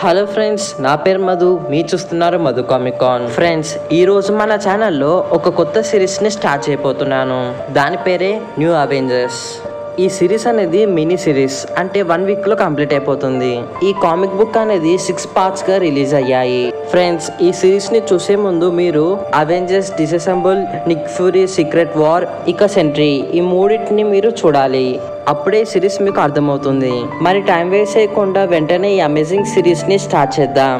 Hello friends నా పేరు మధు మీరు చూస్తున్నారు మధు కామికాన్ ఫ్రెండ్స్ ఈ రోజు మన ఛానల్లో ఒక కొత్త సిరీస్ని స్టార్ట్ చేయబోతున్నాను దాని పేరే న్యూ అవెంజర్స్ ఈ సిరీస్ అనేది మినీ సిరీస్ అంటే వన్ వీక్ లో కంప్లీట్ అయిపోతుంది ఈ కామిక్ బుక్ అనేది సిక్స్ పార్ట్స్ గా రిలీజ్ అయ్యాయి ఫ్రెండ్స్ ఈ సిరీస్ ని చూసే ముందు మీరు Avengers Disassembled Nick Fury Secret War ఇక సెంట్రీ ఈ మూడింటిని మీరు చూడాలి అప్పుడే సిరీస్ మీకు అర్థమవుతుంది మరి టైం వేస్ట్ చేయకుండా వెంటనే ఈ అమేజింగ్ సిరీస్ ని స్టార్ట్ చేద్దాం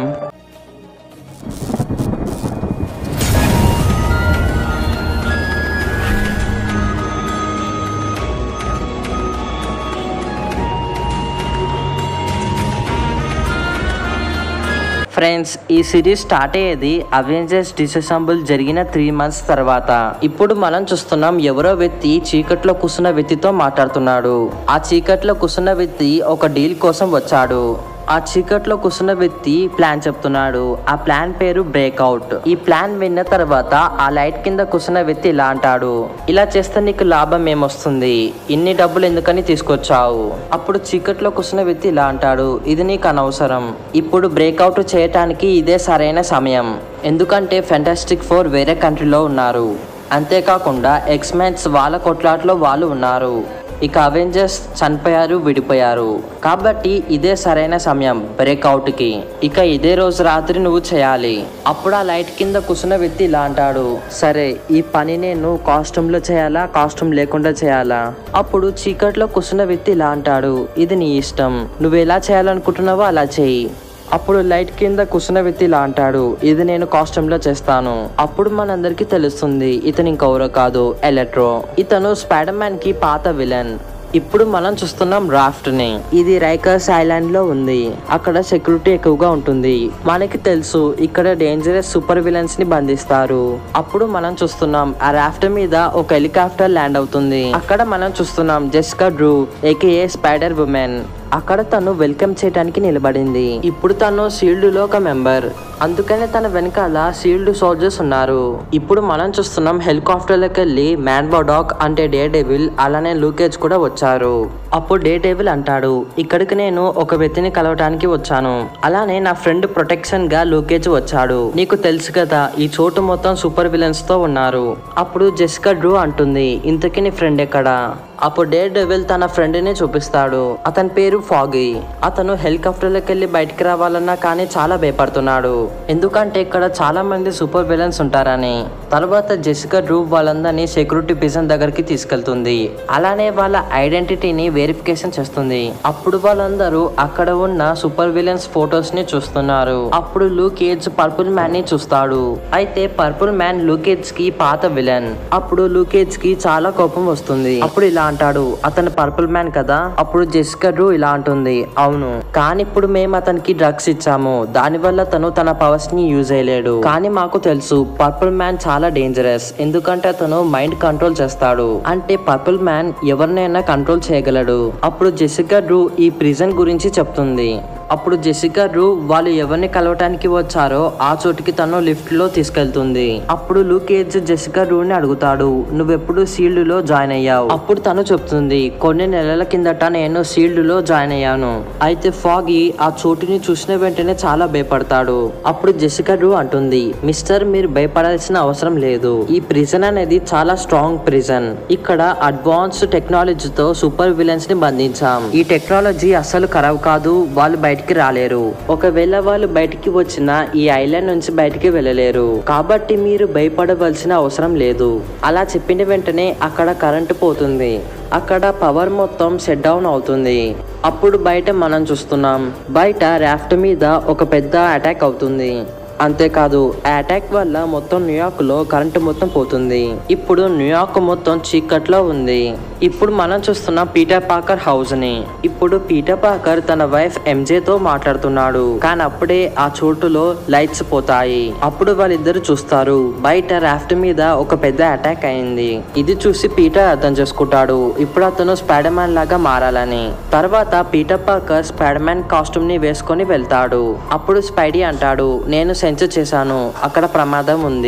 ఫ్రెండ్స్ ఈ సిరీస్ స్టార్ట్ అయ్యేది అవెంజర్స్ డిసెంబుల్ జరిగిన త్రీ మంత్స్ తర్వాత ఇప్పుడు మనం చూస్తున్నాం ఎవరో వ్యక్తి చీకట్లో కూర్చున్న వ్యక్తితో మాట్లాడుతున్నాడు ఆ చీకట్లో కూర్చున్న వ్యక్తి ఒక డీల్ కోసం వచ్చాడు ఆ చీకట్లో కూర్చున్న వ్యక్తి ప్లాన్ చెప్తున్నాడు ఆ ప్లాన్ పేరు బ్రేక్అవుట్ ఈ ప్లాన్ విన్న తర్వాత ఆ లైట్ కింద కూర్చున్న వ్యక్తి ఇలా అంటాడు ఇలా చేస్తే నీకు లాభం ఏమొస్తుంది ఇన్ని డబ్బులు ఎందుకని తీసుకొచ్చావు అప్పుడు చీకట్లో కూర్చున్న వ్యక్తి ఇలా అంటాడు ఇది నీకు అనవసరం ఇప్పుడు బ్రేక్అవుట్ చేయటానికి ఇదే సరైన సమయం ఎందుకంటే ఫెంటాస్టిక్ ఫోర్ వేరే కంట్రీలో ఉన్నారు అంతేకాకుండా ఎక్స్మెన్స్ వాళ్ళ కొట్లాట్లో వాళ్ళు ఉన్నారు ఇక అవెంజర్స్ చనిపోయారు విడిపోయారు కాబట్టి ఇదే సరైన సమయం బ్రేక్అవుట్కి ఇక ఇదే రోజు రాత్రి నువ్వు చేయాలి అప్పుడు ఆ లైట్ కింద కూర్చున్న వ్యక్తి ఇలా అంటాడు సరే ఈ పని నేను కాస్ట్యూమ్లో చేయాలా కాస్ట్యూమ్ లేకుండా చేయాలా అప్పుడు చీకట్లో కూర్చున్న వ్యక్తి ఇలా అంటాడు ఇది నీ ఇష్టం నువ్వు ఎలా చేయాలనుకుంటున్నావో అలా చేయి అప్పుడు లైట్ కింద కూర్చున్న వ్యక్తి ఇలా అంటాడు ఇది నేను కాస్ట్యూమ్ లో చేస్తాను అప్పుడు మనందరికి తెలుస్తుంది ఇతను ఇంకెవరో కాదు ఎలక్ట్రో ఇతను స్పైడర్ మ్యాన్ కి పాత విలన్ ఇప్పుడు మనం చూస్తున్నాం రాఫ్ట్ ని ఇది రైకర్స్ ఐలాండ్ లో ఉంది అక్కడ సెక్యూరిటీ ఎక్కువగా ఉంటుంది మనకి తెలుసు ఇక్కడ డేంజరస్ సూపర్ విలన్స్ ని బంధిస్తారు అప్పుడు మనం చూస్తున్నాం ఆ రాఫ్ట్ మీద ఒక హెలికాప్టర్ ల్యాండ్ అవుతుంది అక్కడ మనం చూస్తున్నాం Jessica Drew AKA Spider Woman అక్కడ తను వెల్కమ్ చేయడానికి నిలబడింది ఇప్పుడు తను షీల్డ్ లో ఒక మెంబర్ అందుకనే తన వెనకాల షీల్డ్ సోల్జర్స్ ఉన్నారు ఇప్పుడు మనం చూస్తున్నాం హెలికాప్టర్లోకి వెళ్ళి మ్యాన్ బాడాక్ అంటే డే డెవిల్ అలానే లూకేజ్ కూడా వచ్చారు అప్పుడు డే డెవిల్ అంటాడు ఇక్కడికి నేను ఒక వ్యక్తిని కలవటానికి వచ్చాను అలానే నా ఫ్రెండ్ ప్రొటెక్షన్ గా లూకేజ్ వచ్చాడు నీకు తెలుసు కదా ఈ చోటు మొత్తం సూపర్ విలన్స్ తో ఉన్నారు అప్పుడు జెస్కా డ్రూ అంటుంది ఇంతకీ నీ ఫ్రెండ్ ఎక్కడా అప్పుడు డే డెవిల్ తన ఫ్రెండ్ ని చూపిస్తాడు అతని పేరు ఫాగీ అతను హెలికాప్టర్లోకి వెళ్ళి బయటికి రావాలన్నా కానీ చాలా భయపడుతున్నాడు ఎందుకంటే ఇక్కడ చాలా మంది సూపర్ విలన్స్ ఉంటారని తర్వాత జెసికా డ్రూ వాళ్ళందరినీ సెక్యూరిటీ పిజన్ దగ్గరికి తీసుకెళ్తుంది అలానే వాళ్ళ ఐడెంటిటీని వెరిఫికేషన్ చేస్తుంది అప్పుడు వాళ్ళందరూ అక్కడ ఉన్న సూపర్ విలన్స్ ఫొటోస్ ని చూస్తున్నారు అప్పుడు లూకేజ్ పర్పుల్ మ్యాన్ ని చూస్తాడు అయితే పర్పుల్ మ్యాన్ లూకేజ్ కి పాత విలన్ అప్పుడు లూకేజ్ కి చాలా కోపం వస్తుంది అప్పుడు ఇలా అంటాడు అతను పర్పుల్ మ్యాన్ కదా అప్పుడు జెసికా డ్రూ ఇలా అంటుంది అవును కానీ ఇప్పుడు మేము అతనికి డ్రగ్స్ ఇచ్చాము దాని వల్ల తను తన పవర్స్ ని యూజ్ చేయలేడు కానీ మాకు తెలుసు పర్పుల్ మ్యాన్ చాలా డేంజరస్ ఎందుకంటే అతను మైండ్ కంట్రోల్ చేస్తాడు అంటే పర్పుల్ మ్యాన్ ఎవరినైనా కంట్రోల్ చేయగలడు అప్పుడు జెసికా డ్రూ ఈ ప్రిజన్ గురించి చెప్తుంది అప్పుడు జెసికా డ్రూ వాళ్ళు ఎవరిని కలవటానికి వచ్చారో ఆ చోటుకి తను లిఫ్ట్ లో తీసుకెళ్తుంది అప్పుడు లూకేజ్ జెసికా డ్రూని అడుగుతాడు నువ్వెప్పుడు సీల్డ్ లో జాయిన్ అయ్యావు అప్పుడు తను చెప్తుంది కొన్ని నెలల కిందట నేను సీల్డ్ లో జాయిన్ అయ్యాను అయితే ఫాగి ఆ చోటుని చూసిన వెంటనే చాలా భయపడతాడు అప్పుడు జెసికా డ్రూ అంటుంది మిస్టర్ మీరు భయపడాల్సిన అవసరం లేదు ఈ ప్రిజన్ అనేది చాలా స్ట్రాంగ్ ప్రిజన్ ఇక్కడ అడ్వాన్స్ టెక్నాలజీతో సూపర్ విలన్స్ ని బంధించాం ఈ టెక్నాలజీ అస్సలు ఖరాబ్ కాదు వాళ్ళు బయటికి రాలేరు ఒకవేళ వాళ్ళు బయటికి వచ్చినా ఈ ఐలాండ్ నుంచి బయటికి వెళ్ళలేరు కాబట్టి మీరు భయపడవలసిన అవసరం లేదు అలా చెప్పిన వెంటనే అక్కడ కరెంటు పోతుంది అక్కడ పవర్ మొత్తం సెట్ డౌన్ అవుతుంది అప్పుడు బయట మనం చూస్తున్నాం బయట రాఫ్ట్ మీద ఒక పెద్ద అటాక్ అవుతుంది అంతేకాదు ఆ అటాక్ వల్ల మొత్తం న్యూయార్క్ లో కరెంటు మొత్తం పోతుంది ఇప్పుడు న్యూయార్క్ మొత్తం చీకట్లో ఉంది ఇప్పుడు మనం చూస్తున్న పీటర్ పాకర్ హౌస్ ని ఇప్పుడు పీటర్ పాకర్ తన వైఫ్ ఎంజే తో మాట్లాడుతున్నాడు కానీ అప్పుడే ఆ చోటులో లైట్స్ పోతాయి అప్పుడు వాళ్ళిద్దరు చూస్తారు బయట రాఫ్ట్ మీద ఒక పెద్ద అటాక్ అయింది ఇది చూసి పీటర్ అర్థం చేసుకుంటాడు ఇప్పుడు అతను స్పైడర్ మ్యాన్ లాగా మారాలని తర్వాత Peter Parker Spider Man costume ని వేసుకొని వెళ్తాడు అప్పుడు స్పైడీ అంటాడు నేను సెన్స్ చేశాను అక్కడ ప్రమాదం ఉంది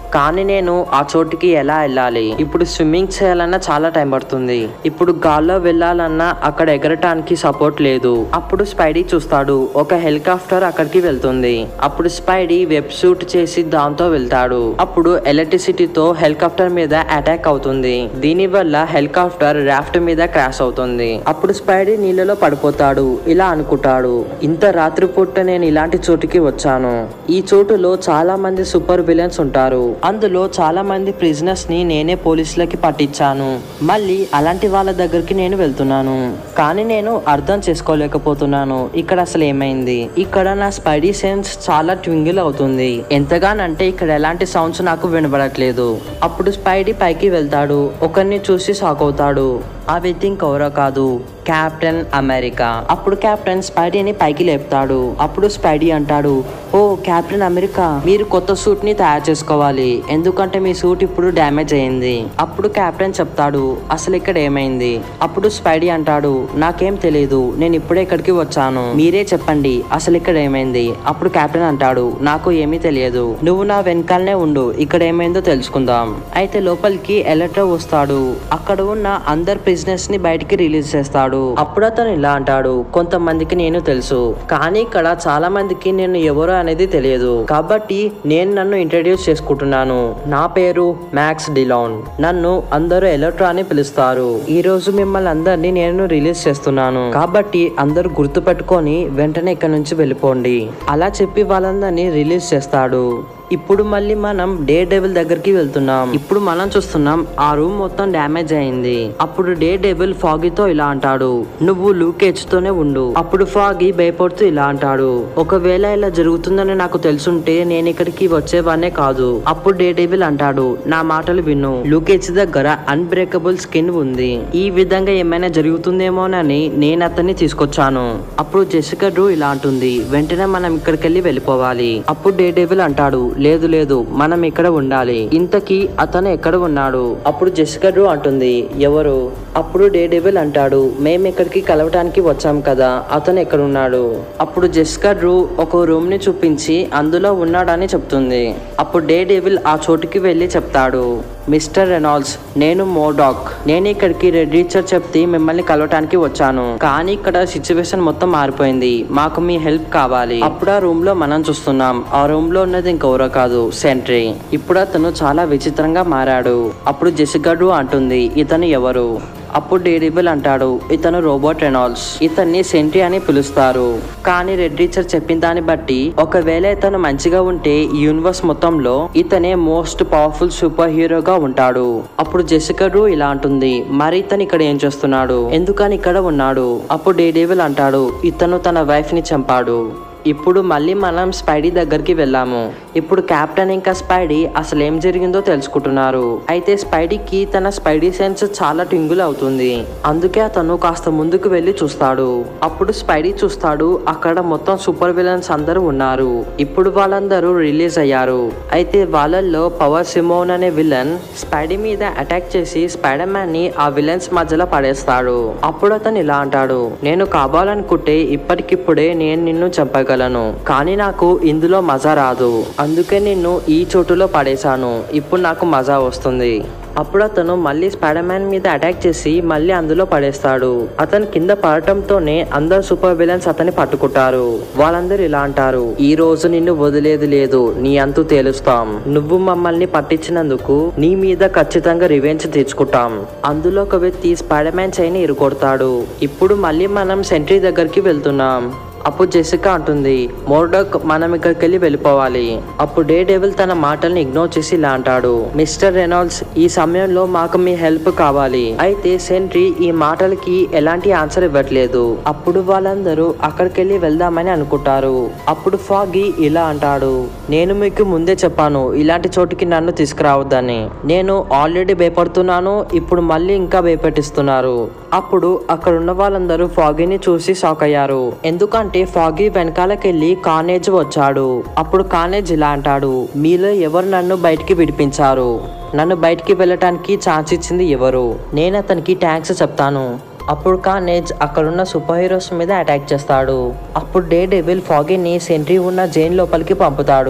కానీ నేను ఆ చోటుకి ఎలా వెళ్ళాలి ఇప్పుడు స్విమ్మింగ్ చేయాలన్నా చాలా టైం పడుతుంది ఇప్పుడు గాల్లో వెళ్ళాలన్నా అక్కడ ఎగరటానికి సపోర్ట్ లేదు అప్పుడు స్పైడీ చూస్తాడు ఒక హెలికాప్టర్ అక్కడికి వెళ్తుంది అప్పుడు స్పైడీ వెబ్ షూట్ చేసి దాంతో వెళ్తాడు అప్పుడు ఎలక్ట్రిసిటీతో హెలికాప్టర్ మీద అటాక్ అవుతుంది దీని వల్ల హెలికాప్టర్ రాఫ్ట్ మీద క్రాష్ అవుతుంది అప్పుడు స్పైడీ నీళ్ళలో పడిపోతాడు ఇలా అనుకుంటాడు ఇంత రాత్రిపూట నేను ఇలాంటి చోటుకి వచ్చాను ఈ చోటులో చాలా మంది సూపర్ విలన్స్ ఉంటారు అందులో చాలా మంది ప్రిజనర్స్ ని నేనే పోలీసులకి పట్టించాను మళ్ళీ అలాంటి వాళ్ళ దగ్గరికి నేను వెళ్తున్నాను కానీ నేను అర్థం చేసుకోలేకపోతున్నాను ఇక్కడ అసలు ఏమైంది ఇక్కడ నా స్పైడీ సెన్స్ చాలా ట్వింగిల్ అవుతుంది ఎంతగానంటే ఇక్కడ ఎలాంటి సౌండ్స్ నాకు వినబడట్లేదు అప్పుడు స్పైడీ పైకి వెళ్తాడు ఒకరిని చూసి షాక్ అవుతాడు ఆ వ్యక్తి ఇంకెవరో కాదు కెప్టెన్ అమెరికా అప్పుడు కెప్టెన్ స్పైడీని పైకి లేపుతాడు అప్పుడు స్పైడీ అంటాడు ఓ కెప్టెన్ అమెరికా మీరు కొత్త సూట్ ని తయారు చేసుకోవాలి ఎందుకంటే మీ సూట్ ఇప్పుడు డ్యామేజ్ అయింది అప్పుడు కెప్టెన్ చెప్తాడు అసలు ఇక్కడ ఏమైంది అప్పుడు స్పైడీ అంటాడు నాకేం తెలియదు నేను ఇప్పుడే ఇక్కడికి వచ్చాను మీరే చెప్పండి అసలు ఇక్కడ ఏమైంది అప్పుడు కెప్టెన్ అంటాడు నాకు ఏమీ తెలియదు నువ్వు నా వెనకాలనే ఉండు ఇక్కడ ఏమైందో తెలుసుకుందాం అయితే లోపలికి ఎలక్ట్రో వస్తాడు అక్కడ ఉన్న అందరు ప్రిజనర్స్ ని బయటికి రిలీజ్ చేస్తాడు అప్పుడు అతను ఇలా అంటాడు కొంతమందికి నేను తెలుసు కానీ ఇక్కడ చాలా మందికి నేను ఎవరో అనేది తెలియదు కాబట్టి నేను నన్ను ఇంట్రడ్యూస్ చేసుకుంటున్నాను నా పేరు మ్యాక్స్ డిలాన్ నన్ను అందరూ ఎలక్ట్రా అని పిలుస్తారు ఈ రోజు మిమ్మల్ని అందరినీ నేను రిలీజ్ చేస్తున్నాను కాబట్టి అందరూ గుర్తు పెట్టుకొని వెంటనే ఇక్కడ నుంచి వెళ్ళిపోండి అలా చెప్పి వాళ్ళందరినీ రిలీజ్ చేస్తాడు ఇప్పుడు మళ్ళీ మనం డే డెవిల్ దగ్గరికి వెళ్తున్నాం ఇప్పుడు మనం చూస్తున్నాం ఆ రూమ్ మొత్తం డ్యామేజ్ అయింది అప్పుడు డే డెవిల్ ఫాగీతో ఇలా అంటాడు నువ్వు లూకేజ్ తోనే ఉండు అప్పుడు ఫాగీ భయపడుతూ ఇలా అంటాడు ఒకవేళ ఇలా జరుగుతుందని నాకు తెలుసుంటే నేను ఇక్కడికి వచ్చేవానే కాదు అప్పుడు డే డెవిల్ అంటాడు నా మాటలు విను లూకేజ్ దగ్గర అన్బ్రేకబుల్ స్కిన్ ఉంది ఈ విధంగా ఏమైనా జరుగుతుందేమోనని నేను అతన్ని తీసుకొచ్చాను అప్పుడు జెసికా డ్రూ ఇలా అంటుంది వెంటనే మనం ఇక్కడికి వెళ్ళి వెళ్ళిపోవాలి అప్పుడు డే డెవిల్ అంటాడు లేదు లేదు మనం ఇక్కడ ఉండాలి ఇంతకీ అతను ఎక్కడ ఉన్నాడు అప్పుడు జెసికా డ్రూ అంటుంది ఎవరు అప్పుడు డే డెవిల్ అంటాడు మేము ఇక్కడికి కలవటానికి వచ్చాం కదా అతను ఎక్కడ ఉన్నాడు అప్పుడు జెసికా డ్రూ ఒక రూమ్ ని చూపించి అందులో ఉన్నాడని చెప్తుంది అప్పుడు డే డెవిల్ ఆ చోటుకి వెళ్ళి చెప్తాడు మిస్టర్ రెనాల్డ్స్ నేను మోడాక్ నేను ఇక్కడికి రెడ్ రీచర్ చెప్తే మిమ్మల్ని కలవటానికి వచ్చాను కానీ ఇక్కడ సిచ్యువేషన్ మొత్తం మారిపోయింది మాకు మీ హెల్ప్ కావాలి అప్పుడు ఆ రూమ్ లో మనం చూస్తున్నాం ఆ రూమ్ లో ఉన్నది ఇంకెవరో కాదు సెంట్రీ ఇప్పుడు అతను చాలా విచిత్రంగా మారాడు అప్పుడు జెసిగడు అంటుంది ఇతను ఎవరు అప్పుడు డేరిబుల్ అంటాడు ఇతను రోబోట్ రెనాల్డ్స్ ఇతన్ని సెంట్రీ అని పిలుస్తారు కానీ రెడ్ రీచర్ చెప్పిన దాన్ని బట్టి ఒకవేళ ఇతను మంచిగా ఉంటే ఈ యూనివర్స్ మొత్తంలో ఇతనే మోస్ట్ పవర్ఫుల్ సూపర్ హీరోగా ఉంటాడు అప్పుడు జెసికడు ఇలా అంటుంది మరి ఇతను ఇక్కడ ఏం చేస్తున్నాడు ఎందుకని ఇక్కడ ఉన్నాడు అప్పుడు డేడేవిల్ అంటాడు ఇతను తన వైఫ్ ని చంపాడు ఇప్పుడు మళ్ళీ మనం స్పైడీ దగ్గరికి వెళ్ళాము ఇప్పుడు కెప్టెన్ ఇంకా స్పైడీ అసలు ఏం జరిగిందో తెలుసుకుంటున్నారు అయితే స్పైడీకి తన స్పైడీ సెన్స్ చాలా టింగుల్ అవుతుంది అందుకే అతను కాస్త ముందుకు వెళ్ళి చూస్తాడు అప్పుడు స్పైడీ చూస్తాడు అక్కడ మొత్తం సూపర్ విలన్స్ అందరూ ఉన్నారు ఇప్పుడు వాళ్ళందరూ రిలీజ్ అయ్యారు అయితే వాళ్ళల్లో పవర్ సిమోన్ అనే విలన్ స్పైడీ మీద అటాక్ చేసి స్పైడర్ మ్యాన్ ని ఆ విలన్స్ మధ్యలో పడేస్తాడు అప్పుడు అతను ఇలా అంటాడు నేను కావాలనుకుంటే ఇప్పటికిప్పుడే నేను నిన్ను చంపగలను కానీ నాకు ఇందులో మజా రాదు అందుకే నిన్ను ఈ చోటులో పడేశాను ఇప్పుడు నాకు మజా వస్తుంది అప్పుడు అతను మళ్ళీ స్పైడర్ మ్యాన్ మీద అటాక్ చేసి మళ్ళీ అందులో పడేస్తాడు అతను కింద పడటంతోనే అందరు సూపర్ విలన్స్ అతన్ని పట్టుకుంటారు వాళ్ళందరూ ఇలా అంటారు ఈ రోజు నిన్ను వదిలేది లేదు నీ అంతు తేలుస్తాం నువ్వు మమ్మల్ని పట్టించినందుకు నీ మీద ఖచ్చితంగా రివెంజ్ తెచ్చుకుంటాం అందులో ఒక వ్యక్తి స్పైడర్ మ్యాన్ చైని ఇరుకొడతాడు ఇప్పుడు మళ్ళీ మనం సెంట్రీ దగ్గరికి వెళ్తున్నాం అప్పుడు జెసికా అంటుంది మోర్డక్ మనం ఇక్కడికి వెళ్ళి వెళ్ళిపోవాలి అప్పుడు డే డెవిల్ తన మాటల్ని ఇగ్నోర్ చేసి ఇలా అంటాడు మిస్టర్ రెనాల్డ్స్ ఈ సమయంలో మాకు మీ హెల్ప్ కావాలి అయితే సెంట్రీ ఈ మాటలకి ఎలాంటి ఆన్సర్ ఇవ్వట్లేదు అప్పుడు వాళ్ళందరూ అక్కడికి వెళ్ళి వెళ్దామని అనుకుంటారు అప్పుడు ఫాగి ఇలా అంటాడు నేను మీకు ముందే చెప్పాను ఇలాంటి చోటుకి నన్ను తీసుకురావద్దని నేను ఆల్రెడీ భయపడుతున్నాను ఇప్పుడు మళ్ళీ ఇంకా భయపెట్టిస్తున్నారు అప్పుడు అక్కడ ఉన్న వాళ్ళందరూ ఫాగీని చూసి షాక్ అయ్యారు ఎందుకంటే ఫాగీ వెనకాలకెళ్ళి కానేజ్ వచ్చాడు అప్పుడు కానేజ్ ఇలా అంటాడు మీలో ఎవరు నన్ను బయటికి విడిపించారు నన్ను బయటికి వెళ్ళటానికి ఛాన్స్ ఇచ్చింది ఎవరు నేను అతనికి థ్యాంక్స్ చెప్తాను అప్పుడు కానేజ్ అక్కడున్న సూపర్ హీరోస్ మీద అటాక్ చేస్తాడు అప్పుడు డే డెవిల్ ఫాగీని సెంట్రీ ఉన్న జైన్ లోపలికి పంపుతాడు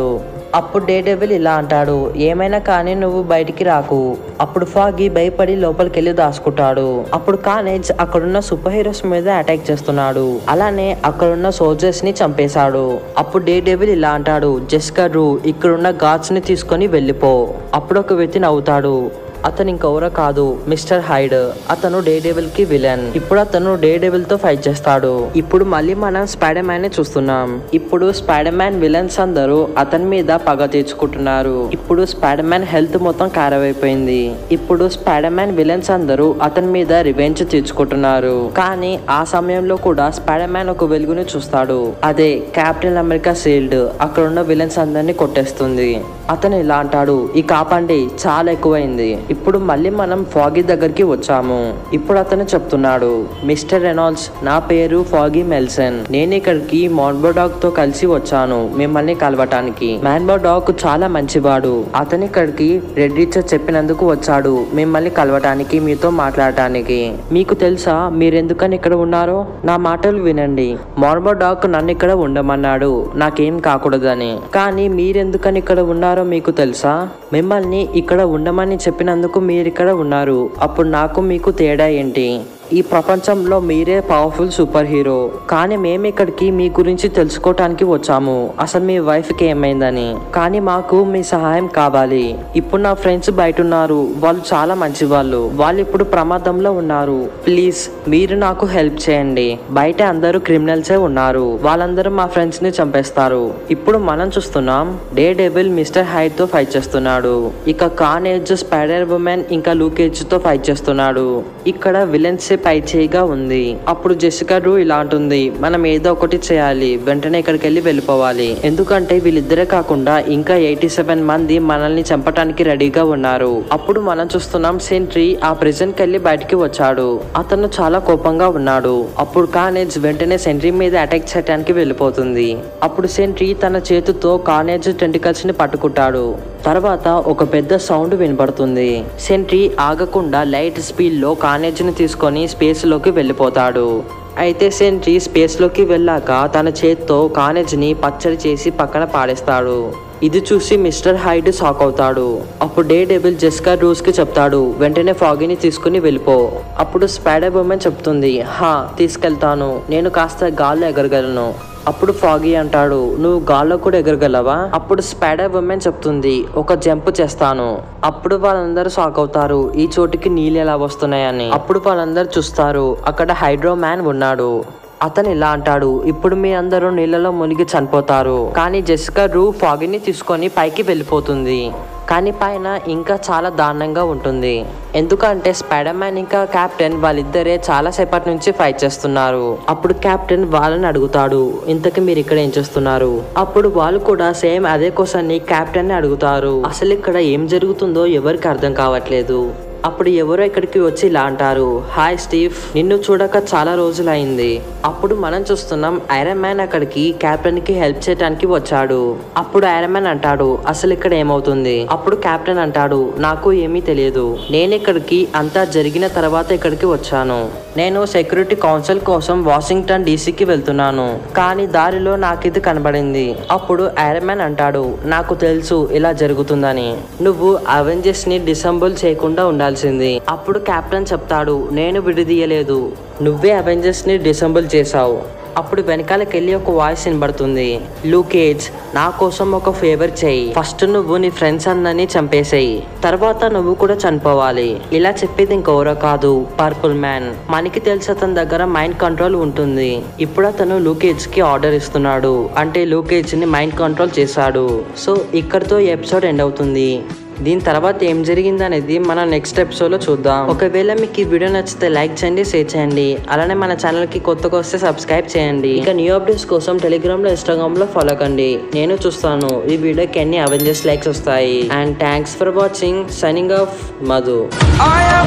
అప్పుడు డే డెవిల్ ఇలా అంటాడు ఏమైనా కానీ నువ్వు బయటికి రాకు అప్పుడు ఫాగి భయపడి లోపలికి వెళ్ళి దాచుకుంటాడు అప్పుడు కానేజ్ అక్కడున్న సూపర్ హీరోస్ మీద అటాక్ చేస్తున్నాడు అలానే అక్కడున్న సోల్జర్స్ ని చంపేశాడు అప్పుడు డే డెవిల్ ఇలా అంటాడు జస్కర్ ఇక్కడున్న గాడ్స్ ని తీసుకొని వెళ్ళిపో అప్పుడు ఒక వ్యక్తి నవ్వుతాడు అతను ఇంకెవరో కాదు మిస్టర్ హైడ్ అతను డే డెవిల్ కి విలన్ ఇప్పుడు అతను డే డెవిల్ తో ఫైట్ చేస్తాడు ఇప్పుడు మళ్ళీ మనం స్పైడర్ మ్యాన్ ని చూస్తున్నాం ఇప్పుడు స్పైడర్ మ్యాన్ విలన్స్ అందరూ అతని మీద పగ తీర్చుకుంటున్నారు ఇప్పుడు స్పైడర్ మ్యాన్ హెల్త్ మొత్తం ఖరాబ్ అయిపోయింది ఇప్పుడు స్పైడర్ మ్యాన్ విలన్స్ అందరూ అతని మీద రివెంజ్ తీర్చుకుంటున్నారు కానీ ఆ సమయంలో కూడా స్పైడర్ మ్యాన్ ఒక వెలుగుని చూస్తాడు అదే కెప్టెన్ అమెరికా సీల్డ్ అక్కడ ఉన్న విలన్స్ అందరినీ కొట్టేస్తుంది అతను ఇలా అంటాడు ఈ కాపండి చాలా ఎక్కువైంది ఇప్పుడు మళ్ళీ మనం ఫాగీ దగ్గరికి వచ్చాము ఇప్పుడు అతను చెప్తున్నాడు మిస్టర్ రెనాల్డ్స్ నా పేరు ఫాగీ మెల్సన్ నేను ఇక్కడికి మాన్బో డాగ్ తో కలిసి వచ్చాను మిమ్మల్ని కలవటానికి మాన్బో డాగ్ చాలా మంచివాడు అతను ఇక్కడికి రెడ్ రీచర్ చెప్పినందుకు వచ్చాడు మిమ్మల్ని కలవటానికి మీతో మాట్లాడటానికి మీకు తెలుసా మీరెందుకని ఇక్కడ ఉన్నారో నా మాటలు వినండి మాన్బో డాగ్ నన్ను ఇక్కడ ఉండమన్నాడు నాకేం కాకూడదని కానీ మీరెందుకని ఇక్కడ ఉన్నారో మీకు తెలుసా మిమ్మల్ని ఇక్కడ ఉండమని చెప్పినందుకు మీరు ఇక్కడ ఉన్నారు అప్పుడు నాకు మీకు తేడా ఏంటి ఈ ప్రపంచంలో మీరే పవర్ఫుల్ సూపర్ హీరో కానీ మేము ఇక్కడికి మీ గురించి తెలుసుకోవటానికి వచ్చాము అసలు మీ వైఫ్కి ఏమైందని కానీ మాకు మీ సహాయం కావాలి ఇప్పుడు నా ఫ్రెండ్స్ బయట ఉన్నారు వాళ్ళు చాలా మంచి వాళ్ళు వాళ్ళు ఇప్పుడు ప్రమాదంలో ఉన్నారు ప్లీజ్ మీరు నాకు హెల్ప్ చేయండి బయట అందరూ క్రిమినల్సే ఉన్నారు వాళ్ళందరూ మా ఫ్రెండ్స్ ని చంపేస్తారు ఇప్పుడు మనం చూస్తున్నాం డే డెవిల్ మిస్టర్ హైడ్ తో ఫైట్ చేస్తున్నాడు ఇక కానేజ్ స్పైడర్ ఉమెన్ ఇంకా లూకేజ్ తో ఫైట్ చేస్తున్నాడు ఇక్కడ విలన్స్ పై చేయిగా ఉంది అప్పుడు జెసికా డ్రూ ఇలా అంటుంది మనం ఏదో ఒకటి చేయాలి వెంటనే ఇక్కడికి వెళ్ళి వెళ్ళిపోవాలి ఎందుకంటే వీళ్ళిద్దరే కాకుండా ఇంకా ఎయిటీ సెవెన్ మంది మనల్ని చంపటానికి రెడీగా ఉన్నారు అప్పుడు మనం చూస్తున్నాం సెంట్రీ ఆ ప్రిజన్ కి వెళ్ళి బయటికి వచ్చాడు అతను చాలా కోపంగా ఉన్నాడు అప్పుడు కానేజ్ వెంటనే సెంట్రీ మీద అటాక్ చేయడానికి వెళ్ళిపోతుంది అప్పుడు సెంట్రీ తన చేతితో కానేజ్ టెంటికల్స్ ని పట్టుకుంటాడు తర్వాత ఒక పెద్ద సౌండ్ వినపడుతుంది సెంట్రీ ఆగకుండా లైట్ స్పీడ్ లో కానేజ్ ని తీసుకొని స్పేస్ లోకి వెళ్ళిపోతాడు అయితే సెంట్రీ స్పేస్ లోకి వెళ్ళాక తన చేత్తో కానేజ్ ని పచ్చడి చేసి పక్కన పాడేస్తాడు ఇది చూసి మిస్టర్ హైడ్ షాక్ అవుతాడు అప్పుడు డే డెబిల్ జెస్కా రూస్ కి చెప్తాడు వెంటనే ఫాగీని తీసుకుని వెళ్ళిపో అప్పుడు స్పైడర్ ఉమెన్ చెప్తుంది హా తీసుకెళ్తాను నేను కాస్త గాల్లో ఎగరగలను అప్పుడు ఫాగీ అంటాడు నువ్వు గాల్లో కూడా ఎగరగలవా అప్పుడు స్పైడర్ ఉమెన్ చెప్తుంది ఒక జంప్ చేస్తాను అప్పుడు వాళ్ళందరూ షాక్ అవుతారు ఈ చోటుకి నీళ్ళు ఎలా వస్తున్నాయని అప్పుడు వాళ్ళందరూ చూస్తారు అక్కడ హైడ్రో మ్యాన్ ఉన్నాడు అతను ఇలా అంటాడు ఇప్పుడు మీ అందరూ నీళ్ళలో మునిగి చనిపోతారు కానీ జెసికా రూ ఫాగిని తీసుకొని పైకి వెళ్ళిపోతుంది కానీ పైన ఇంకా చాలా దారుణంగా ఉంటుంది ఎందుకంటే స్పైడర్ మ్యాన్ ఇంకా కెప్టెన్ వాళ్ళిద్దరే చాలా సేపటి నుంచి ఫైట్ చేస్తున్నారు అప్పుడు కెప్టెన్ వాళ్ళని అడుగుతాడు ఇంతకి మీరు ఇక్కడ ఏం చేస్తున్నారు అప్పుడు వాళ్ళు కూడా సేమ్ అదే క్వశ్చన్ ని కెప్టెన్ ని అడుగుతారు అసలు ఇక్కడ ఏం జరుగుతుందో ఎవరికి అర్థం కావట్లేదు అప్పుడు ఎవరో ఇక్కడికి వచ్చి ఇలా అంటారు హాయ్ స్టీవ్ నిన్ను చూడక చాలా రోజులైంది అప్పుడు మనం చూస్తున్నాం ఐరన్ మ్యాన్ అక్కడికి కెప్టెన్ కి హెల్ప్ చేయడానికి వచ్చాడు అప్పుడు ఐరన్ మ్యాన్ అంటాడు అసలు ఇక్కడ ఏమవుతుంది అప్పుడు కెప్టెన్ అంటాడు నాకు ఏమీ తెలియదు నేను ఇక్కడికి అంతా జరిగిన తర్వాత ఇక్కడికి వచ్చాను నేను సెక్యూరిటీ కౌన్సిల్ కోసం వాషింగ్టన్ డీసీకి వెళ్తున్నాను కానీ దారిలో నాకు ఇది కనబడింది అప్పుడు ఐరన్ మ్యాన్ అంటాడు నాకు తెలుసు ఇలా జరుగుతుందని నువ్వు అవెంజర్స్ ని డిసెంబుల్ చేయకుండా ఉండాల్సింది అప్పుడు కెప్టెన్ చెప్తాడు నేను విడిదీయలేదు నువ్వే అవెంజర్స్ ని డిసెంబుల్ చేశావు అప్పుడు వెనకాలకి వెళ్ళి ఒక వాయిస్ వినబడుతుంది లూకేజ్ నా కోసం ఒక ఫేవర్ చేయి ఫస్ట్ నువ్వు నీ ఫ్రెండ్స్ అందరినీ చంపేసేయి తర్వాత నువ్వు కూడా చనిపోవాలి ఇలా చెప్పేది ఇంకెవరో కాదు పర్పుల్ మ్యాన్ మనకి తెలిసి అతని దగ్గర మైండ్ కంట్రోల్ ఉంటుంది ఇప్పుడు అతను లూకేజ్ కి ఆర్డర్ ఇస్తున్నాడు అంటే లూకేజ్ ని మైండ్ కంట్రోల్ చేశాడు సో ఇక్కడితో ఎపిసోడ్ ఎండ్ అవుతుంది దీని తర్వాత ఏం జరిగింది అనేది మనం నెక్స్ట్ ఎపిసోడ్ లో చూద్దాం ఒకవేళ మీకు ఈ వీడియో నచ్చితే లైక్ చేయండి షేర్ చేయండి అలానే మన ఛానల్ కి కొత్తగా వస్తే సబ్స్క్రైబ్ చేయండి ఇక న్యూ అప్డేట్స్ కోసం టెలిగ్రామ్ లో ఇన్స్టాగ్రామ్ లో ఫాలో కండి నేను చూస్తాను ఈ వీడియోకి ఎన్ని అవెంజర్స్ లైక్స్ వస్తాయి and thanks for watching signing off Madhu I am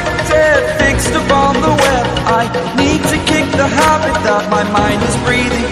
restricted, fixed upon the web. I need to kick the habit that my mind is breathing